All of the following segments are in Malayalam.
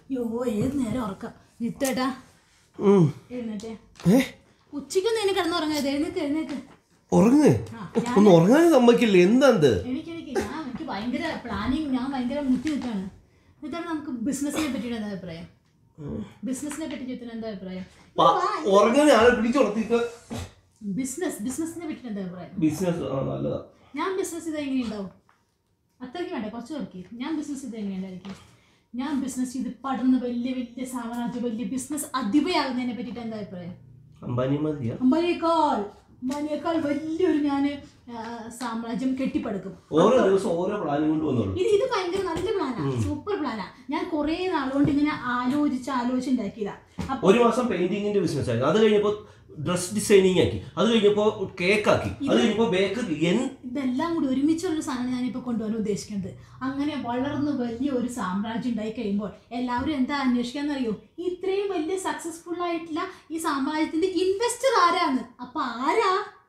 യോ ഏത് നേരം ഉറക്കം ജിത്തേട്ടാ ഉം. എഴുന്നേറ്റേ ഏ ഉച്ചയ്ക്കൊന്നും എന്നെ കിടന്നുറങ്ങാതെ എഴുന്നേക്ക് എഴുന്നേക്ക് ഉറങ്ങ് ഒന്ന് ഉറങ്ങാൻ സമ്മതിക്കില്ല എന്താ ഇത് എനിക്ക് എനിക്ക് ഞാൻ എനിക്ക് ഭയങ്കര പ്ലാനിങ് ഞാൻ ഭയങ്കര മുട്ടി നിൽക്കാണ് എന്നിട്ടാണ് നമുക്ക് ബിസിനസിനെ പറ്റിയിട്ട് എന്താ അഭിപ്രായം ബിസിനസിനെ പറ്റി ജിത്തിന് എന്താ അഭിപ്രായം ഉറങ്ങാൻ ആളെ പിടിച്ചുറത്തിക്ക ബിസിനസ് ബിസിനസിനെ പറ്റിയിട്ട് എന്താ അഭിപ്രായം ബിസിനസ് ആ നല്ലതാ ഞാൻ ബിസിനസ് ചെയ്താൽ എങ്ങനെയുണ്ടാവും അത്രയ്ക്ക് വേണ്ട കുറച്ച് പേർക്ക് ഞാൻ ബിസിനസ് ചെയ്താൽ എങ്ങനെയുണ്ടായിരിക്കും ഞാൻ ബിസിനസ് ചെയ്ത് പടർന്ന് വലിയ വലിയ സാമ്രാജ്യം വലിയ ബിസിനസ് അധിപയാകുന്നതിനെ പറ്റിയിട്ട് എന്താ അഭിപ്രായം അംബാനി മതിയാ അമ്പനേക്കാൾ അമ്പനേക്കാൾ വലിയൊരു ഞാൻ സാമ്രാജ്യം കെട്ടിപ്പടുക്കും ഓരോ ദിവസം ഓരോ പ്ലാനും കൊണ്ട് വന്നോളൂ ഇത് ഇത് ഭയങ്കര നല്ല പ്ലാനാ സൂപ്പർ പ്ലാനാ ഞാൻ കുറേ നാളുകൊണ്ട് ഇങ്ങനെ ആലോചിച്ച് ആലോചിച്ച് ഉണ്ടാക്കിയതാ അപ്പൊ ഒരു മാസം പെയിന്റിങ്ങിന്റെ ബിസിനസ് ആയിരുന്നു അത് കഴിഞ്ഞപ്പോ ഡ്രസ് ഡിസൈനിങ് ആക്കി അത് കഴിഞ്ഞപ്പോ കേക്ക് ആക്കി അത് കഴിഞ്ഞപ്പോ ബേക്കറി എൻ ഇതെല്ലാം കൂടി ഒരുമിച്ചുള്ള സാധനം ഞാനിപ്പോൾ കൊണ്ടുവരാൻ ഉദ്ദേശിക്കുന്നത് അങ്ങനെ വളർന്ന് വലിയ ഒരു സാമ്രാജ്യം ഉണ്ടായി കഴിയുമ്പോൾ എല്ലാവരും എന്താ അന്വേഷിക്കാന്ന് അറിയോ ഇത്രയും വലിയ സക്സസ്ഫുൾ ആയിട്ടുള്ള ഈ സാമ്രാജ്യത്തിന്റെ ഇൻവെസ്റ്റർ ആരാണ് അപ്പൊ ആരാ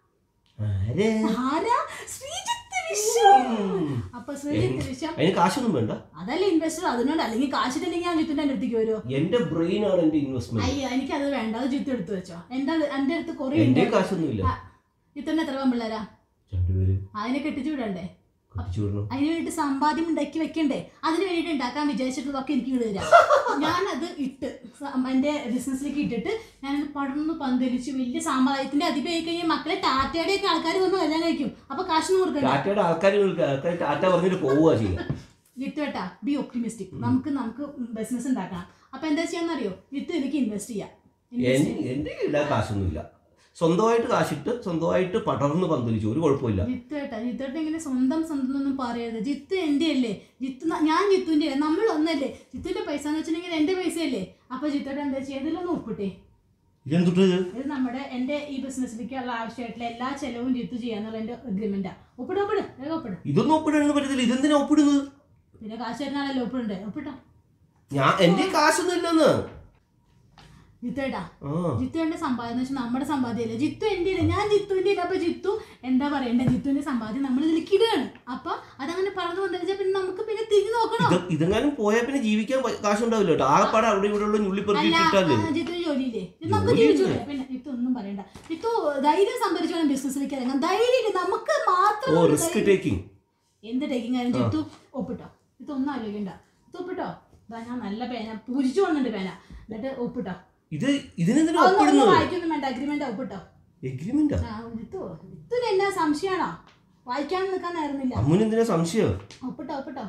ആരെ? ആരാ ശ്രീജിത്ത് വിശ്വം അപ്പൊ ശ്രീജിത്ത് വിശ്വം അതിന് കാശൊന്നും വേണ്ട അതല്ലേ ഇൻവെസ്റ്റർ അതിനോട് അല്ലെങ്കിൽ കാശിട്ടില്ലെങ്കിൽ ഞാൻ ജിത്തിന്റെ എൻ്റെ അടുത്തേക്ക് വരുമോ എന്റെ ബ്രെയിൻ ആണ് എന്റെ ഇൻവെസ്റ്റ്മെന്റ് അയ്യോ എനിക്കത് വേണ്ട അത് ജിത്ത് എടുത്തു വെച്ചോ എൻ്റെ എൻ്റെ അടുത്ത് കുറേ ഉണ്ട് എന്റെ കാശൊന്നും ഇല്ല ജിത്തിന്റെ എത്ര പെമ്പിള്ളേരാ രണ്ടുപേരും അതിനെ കെട്ടിച്ചു വിടണ്ടേ കത്തിച്ചു വിടണം അതിന് വേണ്ടി സമ്പാദ്യം ഉണ്ടാക്കി വെക്കണ്ടേ അതിന് വേണ്ടിയിട്ട് ഉണ്ടാക്കാൻ വിചാരിച്ചിട്ടുള്ളതൊക്കെ എനിക്ക് ഇവിടെ തരാം ഞാനത് ഇട്ട് സ- എൻ്റെ ബിസിനസ്സിലേക്ക് ഇട്ടിട്ട് ഞാനത് പടർന്ന് പന്തലിച്ച് വലിയ സാമ്രാജ്യത്തിന്റെ അധിപമായി കഴിഞ്ഞാൽ മക്കളെ ടാറ്റയുടെ ഒക്കെ ആൾക്കാർ വന്ന് കല്യാണം കഴിക്കും അപ്പൊ കാശൊന്നും കൊടുക്കണ്ട ടാറ്റയുടെ ആൾക്കാർ ആൾക്കാർ ടാറ്റ പറഞ്ഞിട്ട് പോവുക ചെയ്യുക ജിത്തു ഏട്ടാ ബി ഒപ്റ്റിമിസ്റ്റിക് നമുക്ക് നമുക്ക് ബിസിനസ് ഉണ്ടാക്കണം അപ്പൊ എന്താ ചെയ്യാന്നറിയോ ജിത്തു എനിക്ക് ഇൻവെസ്റ്റ് ചെയ്യാം Invest എൻ- എന്റെ കയ്യിൽ ആ കാശൊന്നുമില്ല സ്വന്തമായിട്ട് കാശിട്ട് സ്വന്തമായിട്ട് പടർന്ന് പന്തലിച്ചു ഒരു കുഴപ്പമില്ല ജിത്തു ഏട്ടാ ജിത്തുവേട്ടൻ ഇങ്ങനെ സ്വന്തം സ്വന്തം ഒന്നും പറയരുത് ജിത്തു എൻ്റെ അല്ലേ ജിത്തു ന- ഞാൻ ജിത്തുവിൻ്റെ അല്ലേ നമ്മൾ ഒന്നല്ലേ ജിത്തുവിൻ്റെ പൈസ എന്ന് വെച്ചിട്ടുണ്ടെങ്കിൽ എൻ്റെ പൈസയല്ലേ അപ്പൊ ജിത്തുവേട്ടൻ എന്താ ചെയ്യുക ഇതിലൊന്ന് ഒപ്പിട്ടേ ഇതെന്തുട്ട് ഇത്? ഇത് നമ്മുടെ എൻ്റെ ഈ ബിസിനസ്സിലേക്കുള്ള ആവശ്യമായിട്ടുള്ള എല്ലാ ചെലവും ജിത്തു ചെയ്യാന്നുള്ള എൻ്റെ അഗ്രിമെൻറ്റാ ഒപ്പിട് ഒപ്പിട് വേഗം ഒപ്പിട് ഇതൊന്നും ഒപ്പിടാനൊന്നും പറ്റത്തില്ല ഇതെന്തിനാ ഒപ്പിടുന്നത് പിന്നെ കാശ് തരുന്നാണല്ലോ ഒപ്പിടണ്ടേ ഒപ്പിട്ടോ ഞാൻ എന്റെ കാശൊന്നും ഇല്ലെന്ന് ജിത്തുവേട്ടാ ആ ജിത്തുവിന്റെ സമ്പാദ്യം എന്ന് വെച്ചാൽ നമ്മുടെ സമ്പാദ്യമല്ലേ ജിത്തു എൻ്റെ ഇല്ല ഞാൻ ജിത്തുവിൻ്റെ ഇല്ല അപ്പൊ ജിത്തു എന്താ പറയണ്ടേ ജിത്തുവിന്റെ സമ്പാദ്യം നമ്മൾ ഇതിലേക്ക് ഇടുകയാണ് അപ്പൊ അതങ്ങനെ പറഞ്ഞു കൊണ്ടുവച്ചാൽ പിന്നെ നമുക്ക് പിന്നെ തിരിഞ്ഞു നോക്കണം ഇത് ഇതെങ്ങാനും പോയാൽ പിന്നെ ജീവിക്കാൻ പ- കാശുണ്ടാവില്ല കേട്ടോ ആകപ്പാടെ അവിടെ ഇവിടെ ഉള്ള ഞുള്ളിപ്പെറുക്കി അല്ല ഇട്ടിട്ടല്ലേ ആ, ജിത്തുവിന് ജോലിയില്ലേ ഇത് നമുക്ക് ജോലി ജീവിച്ചൂടെ പിന്നെ ജിത്തു ഒന്നും പറയണ്ട ജിത്തു ധൈര്യം സംഭരിച്ചു വേണം ബിസിനസ്സിലേക്ക് ഇറങ്ങാൻ ധൈര്യം നമുക്ക് മാത്രം ഓ ഒരു റിസ്ക് ധൈര്യം- ടേക്കിംഗ് എന്ത് ടേക്കിംഗ് കാര്യം ജിത്തു ഒപ്പിട്ടോ ജിത്തു ഒന്നും ആലോചിക്കണ്ട ജിത്തു ഒപ്പിട്ടോ ഇതാ ഞാൻ നല്ല പേന പൂജിച്ചു വന്നിട്ട് പേന എന്നിട്ട് ഒപ്പിട്ടോ ഇത് ഇതിനെന്തിനാ അതൊന്നും ഒന്നും ഒപ്പിടുന്നത് വായിക്കൊന്നും വേണ്ട അഗ്രിമെന്റ് ഒപ്പിട്ടോ എഗ്രിമെന്റാ ആ, ജിത്തു ജിത്തുന് എന്നാ സംശയമാണോ വായിക്കാൻ നിൽക്കാൻ നേരുന്നില്ല അമ്മുനെന്തിനാ സംശയം ഒപ്പിട്ടോ ഒപ്പിട്ടോ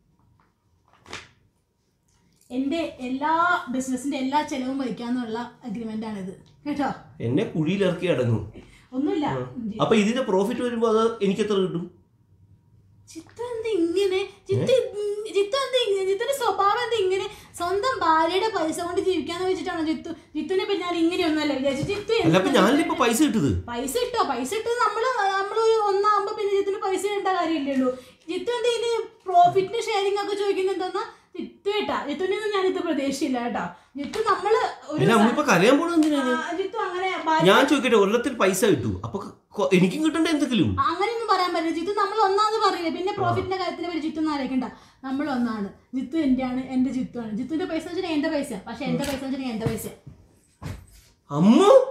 എന്റെ എല്ലാ ബിസിനസിന്റെ എല്ലാ ചെലവും വഹിക്കാന്നുള്ള അഗ്രിമെന്റ് ആണിത് കേട്ടോ എന്നെ കുഴിയിലിറക്കി അടങ്ങും ഒന്നുമില്ല അപ്പൊ ഇതിന്റെ പ്രോഫിറ്റ് വരുമ്പോ അത് എനിക്ക് എത്ര കിട്ടും ചിത്തു എന്താ ഇങ്ങനെ ചിത്തു ചിത്തു എന്താ ഇങ്ങനെ ചിത്തുന്റെ സ്വഭാവം എന്താ ഇങ്ങനെ സ്വന്തം ഭാര്യയുടെ പൈസ കൊണ്ട് ജീവിക്കാന്ന് വെച്ചിട്ടാണോ ചിത്തു ചിത്തുനെ പറ്റി ഞാൻ ഇങ്ങനെയൊന്നുമല്ല വിചാരിച്ചു ചിത്തു അല്ല എന്താ അപ്പൊ ഞാനില്ല ഇപ്പൊ പൈസ കിട്ടത് പൈസ ഇട്ടോ പൈസ ഇട്ട് നമ്മള് നമ്മള് ഒന്നാകുമ്പോ പിന്നെ ജിത്തിന് പൈസ ഇടേണ്ട കാര്യമില്ലല്ലോ ജിത്തു എന്താ ഇതിന് പ്രോഫിറ്റിന് ഷെയറിംഗ് ഒക്കെ ചോദിക്കുന്നത് എന്താ ജിത്തു കേട്ടാ ജിത്തുവിനെ ഒന്നും ഞാനിത് പ്രതീക്ഷയില്ല കേട്ടോ ജിത്തു നമ്മള് ഒരു അല്ല അമ്മ ഇപ്പൊ കരയാൻ പോണത് എന്തിനാ ആ, ജിത്തു അങ്ങനെ ഭാര്യ- ഞാൻ ചോദിക്കട്ടെ ഒരിടത്തിൽ പൈസ കിട്ടു അപ്പൊ കൊ- എനിക്കും കിട്ടണ്ട എന്തെങ്കിലും അങ്ങനെയൊന്നും പറയാൻ പറ്റില്ല ജിത്തു നമ്മൾ ഒന്നാന്ന് പറയില്ല പിന്നെ പ്രോഫിറ്റിന്റെ കാര്യത്തിനെ പറ്റി ജിത്തു ഒന്നും ആലോചിക്കണ്ട നമ്മൾ ഒന്നാണ് ജിത്തു എന്റെ ആണ് എന്റെ ജിത്തു ആണ് ജിത്തുവിന്റെ പൈസ വെച്ചാൽ എന്റെ പൈസ പക്ഷെ എന്റെ പൈസ വെച്ചാൽ എന്റെ പൈസ അമ്മ